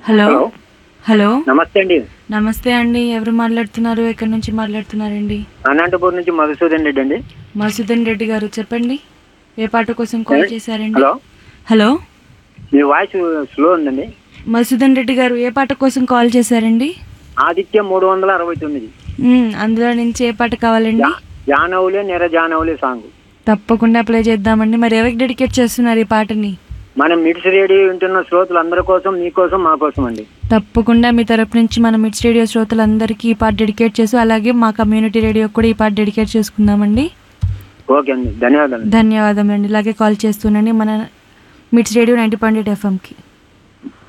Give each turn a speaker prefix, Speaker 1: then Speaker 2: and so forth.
Speaker 1: hello
Speaker 2: hello
Speaker 1: hello
Speaker 2: నమస్తే అండి
Speaker 1: నమస్తే అండి ఎవరు మాట్లాడుతున్నారు ఎక్కడి నుంచి మాట్లాడుతున్నారండి
Speaker 2: అనంతపూర్ నుంచి మధుసూదన్ రెడ్డి అండి
Speaker 1: మసూదన్ రెడ్డి గారు చెప్పండి ఏ పాట కోసం కాల్ చేశారండి
Speaker 2: హలో
Speaker 1: హలో
Speaker 2: మీ వాయిస్ స్లో ఉందండి
Speaker 1: మసూదన్ రెడ్డి గారు ఏ పాట కోసం కాల్ చేశారండి
Speaker 2: ఆదిత్య మూడు వందల అరవై తొమ్మిది
Speaker 1: మ్మ్, అందులో నుంచి ఏ పాట కావాలండి
Speaker 2: జా- జానవులే నెర జానవులే సాంగ్
Speaker 1: తప్పకుండా ప్లే చేద్దామండి మరి ఎవరికి డెడికేట్ చేస్తున్నారు ఈ పాటని
Speaker 2: మనం మిడ్స్ రేడియో వింటున్న శ్రోతలు అందరి కోసం మీకోసం మా కోసం అండి
Speaker 1: తప్పకుండా మీ తరపు నుంచి మన మిడ్స్ రేడియో శ్రోతలందరికీ ఈ పాట డెడికేట్ చేసి అలాగే మా కమ్యూనిటీ రేడియో కూడా ఈ పాట డెడికేట్ చేసుకుందామండి
Speaker 2: ఓకే అండి ధన్యవాదాలు
Speaker 1: ధన్యవాదములండి ఇలాగే కాల్ చేస్తుండండి మన మిడ్స్ రేడియో నైంటీ పాయింట్ ఎయిట్ ఎఫ్ఎంకి